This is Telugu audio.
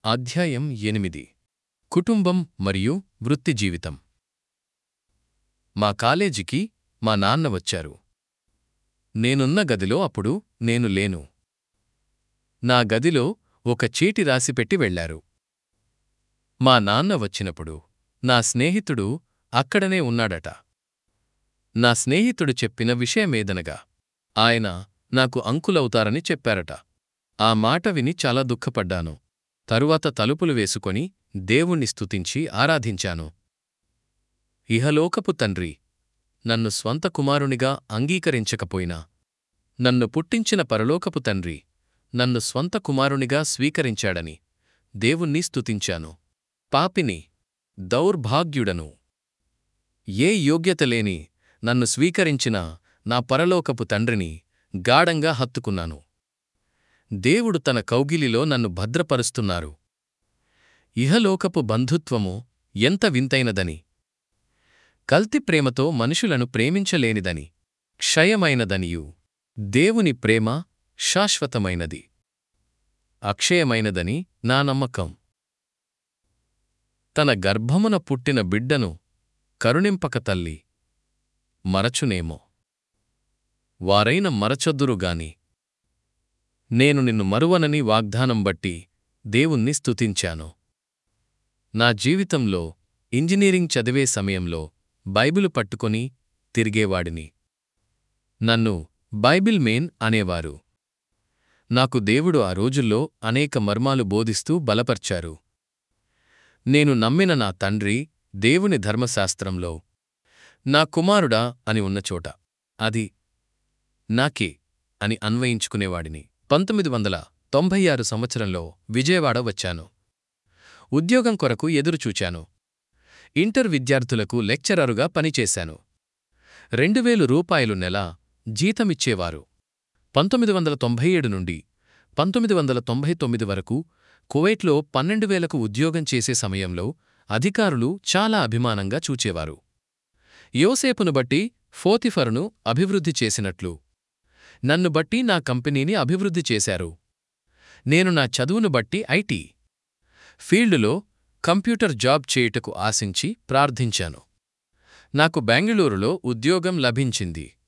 అధ్యాయం ఎనిమిది కుటుంబం మరియు వృత్తి జీవితం మా కాలేజీకి మా నాన్న వచ్చారు నేనున్న గదిలో అప్పుడు నేను లేను నా గదిలో ఒక చీటి రాసిపెట్టి వెళ్లారు మా నాన్న వచ్చినప్పుడు నా స్నేహితుడు అక్కడనే ఉన్నాడట నా స్నేహితుడు చెప్పిన విషయమేదనగా ఆయన నాకు అంకులవుతారని చెప్పారట ఆ మాట విని చాలా దుఃఖపడ్డాను తరువాత తలుపులు వేసుకొని దేవుణ్ణి స్తుతించి ఆరాధించాను ఇహలోకపు తండ్రి నన్ను స్వంత కుమారునిగా అంగీకరించకపోయినా నన్ను పుట్టించిన పరలోకపు తండ్రి నన్ను స్వంత కుమారునిగా స్వీకరించాడని దేవుణ్ణి స్తుతించాను పాపిని దౌర్భాగ్యుడను ఏ యోగ్యత లేని నన్ను స్వీకరించిన నా పరలోకపు తండ్రిని గాఢంగా హత్తుకున్నాను దేవుడు తన కౌగిలిలో నన్ను భద్రపరుస్తున్నారు ఇహలోకపు బంధుత్వము ఎంత వింతైనదని కల్తి ప్రేమతో మనుషులను ప్రేమించలేనిదని క్షయమైనదనియు దేవుని ప్రేమ శాశ్వతమైనది అక్షయమైనదని నా నమ్మకం తన గర్భమున పుట్టిన బిడ్డను కరుణింపక తల్లి మరచునేమో వారైన మరచొద్దురుగాని నేను నిన్ను మరువనని వాగ్దానం బట్టి దేవుణ్ణి స్తుతించాను నా జీవితంలో ఇంజనీరింగ్ చదివే సమయంలో బైబిలు పట్టుకొని తిరిగేవాడిని నన్ను బైబిల్ మేన్ అనేవారు నాకు దేవుడు ఆ రోజుల్లో అనేక మర్మాలు బోధిస్తూ బలపర్చారు నేను నమ్మిన నా తండ్రి దేవుని ధర్మశాస్త్రంలో నా కుమారుడా అని ఉన్నచోట అది నాకే అని అన్వయించుకునేవాడిని పంతొమ్మిది వందల తొంభై ఆరు సంవత్సరంలో విజయవాడ వచ్చాను ఉద్యోగం కొరకు ఎదురుచూచాను ఇంటర్ విద్యార్థులకు లెక్చరరుగా పనిచేశాను రెండు వేలు రూపాయలు నెల జీతమిచ్చేవారు పంతొమ్మిది వందల తొంభై ఏడు నుండి పంతొమ్మిది వందల తొంభై తొమ్మిది వరకు కువైట్లో పన్నెండు వేలకు ఉద్యోగం చేసే సమయంలో అధికారులు చాలా అభిమానంగా చూచేవారు యోసేపును బట్టి ఫోతిఫరును అభివృద్ధి చేసినట్లు నన్ను బట్టి నా కంపెనీని అభివృద్ధి చేశారు నేను నా చదువును బట్టి ఐటీ ఫీల్డులో కంప్యూటర్ జాబ్ చేయుటకు ఆశించి ప్రార్థించాను నాకు బెంగళూరులో ఉద్యోగం లభించింది